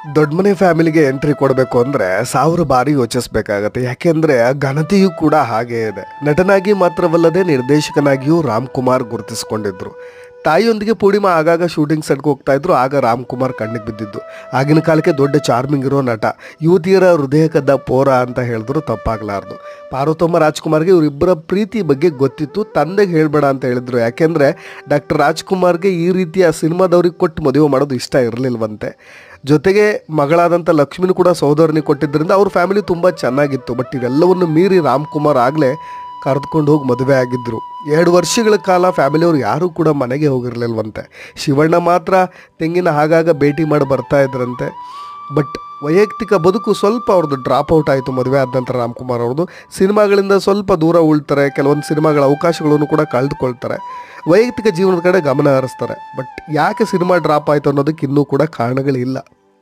ದೊಡ್ಡ ಮನೆ ಫ್ಯಾಮಿಲಿಗೆ ಎಂಟ್ರಿ ಕೊಡಬೇಕು ಅಂದರೆ ಸಾವಿರ ಬಾರಿ ಯೋಚಿಸ್ಬೇಕಾಗತ್ತೆ ಯಾಕೆಂದರೆ ಘನತೆಯೂ ಕೂಡ ಹಾಗೇ ಇದೆ ನಟನಾಗಿ ಮಾತ್ರವಲ್ಲದೆ ನಿರ್ದೇಶಕನಾಗಿಯೂ ರಾಮ್ ಕುಮಾರ್ ಗುರುತಿಸಿಕೊಂಡಿದ್ರು ತಾಯಿಯೊಂದಿಗೆ ಪೂರ್ಣಿಮಾ ಆಗಾಗ ಶೂಟಿಂಗ್ ಸೆಟ್ಗೆ ಹೋಗ್ತಾ ಇದ್ರು ಆಗ ರಾಮ್ ಕುಮಾರ್ ಕಣ್ಣಿಗೆ ಬಿದ್ದಿದ್ದು ಆಗಿನ ಕಾಲಕ್ಕೆ ದೊಡ್ಡ ಚಾರ್ಮಿಂಗ್ ಇರೋ ನಟ ಯುವತಿಯರ ಹೃದಯ ಕದ್ದ ಪೋರ ಅಂತ ಹೇಳಿದ್ರು ತಪ್ಪಾಗಲಾರ್ದು ಪಾರ್ವತಮ್ಮ ರಾಜ್ಕುಮಾರ್ಗೆ ಇವರಿಬ್ಬರ ಪ್ರೀತಿ ಬಗ್ಗೆ ಗೊತ್ತಿತ್ತು ತಂದೆಗೆ ಹೇಳ್ಬೇಡ ಅಂತ ಹೇಳಿದ್ರು ಯಾಕೆಂದರೆ ಡಾಕ್ಟರ್ ರಾಜ್ಕುಮಾರ್ಗೆ ಈ ರೀತಿಯ ಸಿನಿಮಾದವ್ರಿಗೆ ಕೊಟ್ಟು ಮದುವೆ ಮಾಡೋದು ಇಷ್ಟ ಇರಲಿಲ್ವಂತೆ ಜೊತೆಗೆ ಮಗಳಾದಂಥ ಲಕ್ಷ್ಮಿನೂ ಕೂಡ ಸಹೋದರನಿಗೆ ಕೊಟ್ಟಿದ್ದರಿಂದ ಅವ್ರ ಫ್ಯಾಮಿಲಿ ತುಂಬ ಚೆನ್ನಾಗಿತ್ತು ಬಟ್ ಇವೆಲ್ಲವನ್ನು ಮೀರಿ ರಾಮ್ ಕುಮಾರ್ ಆಗಲೇ ಕರೆದುಕೊಂಡು ಹೋಗಿ ಮದುವೆ ಆಗಿದ್ದರು ಎರಡು ವರ್ಷಗಳ ಕಾಲ ಫ್ಯಾಮಿಲಿಯವ್ರು ಯಾರೂ ಕೂಡ ಮನೆಗೆ ಹೋಗಿರಲಿಲ್ವಂತೆ ಶಿವಣ್ಣ ಮಾತ್ರ ತೆಂಗಿನ ಆಗಾಗ ಭೇಟಿ ಮಾಡಿ ಬರ್ತಾ ಇದ್ರಂತೆ ಬಟ್ ವೈಯಕ್ತಿಕ ಬದುಕು ಸ್ವಲ್ಪ ಅವ್ರದ್ದು ಡ್ರಾಪ್ ಔಟ್ ಆಯಿತು ಮದುವೆ ಆದ ನಂತರ ರಾಮ್ಕುಮಾರ್ ಅವ್ರದ್ದು ಸಿನಿಮಾಗಳಿಂದ ಸ್ವಲ್ಪ ದೂರ ಉಳ್ತಾರೆ ಕೆಲವೊಂದು ಸಿನಿಮಾಗಳ ಅವಕಾಶಗಳನ್ನು ಕೂಡ ಕಳೆದುಕೊಳ್ತಾರೆ ವೈಯಕ್ತಿಕ ಜೀವನದ ಕಡೆ ಗಮನ ಹರಿಸ್ತಾರೆ ಬಟ್ ಯಾಕೆ ಸಿನಿಮಾ ಡ್ರಾಪ್ ಆಯಿತು ಅನ್ನೋದಕ್ಕೆ ಇನ್ನೂ ಕೂಡ ಕಾರಣಗಳಿಲ್ಲ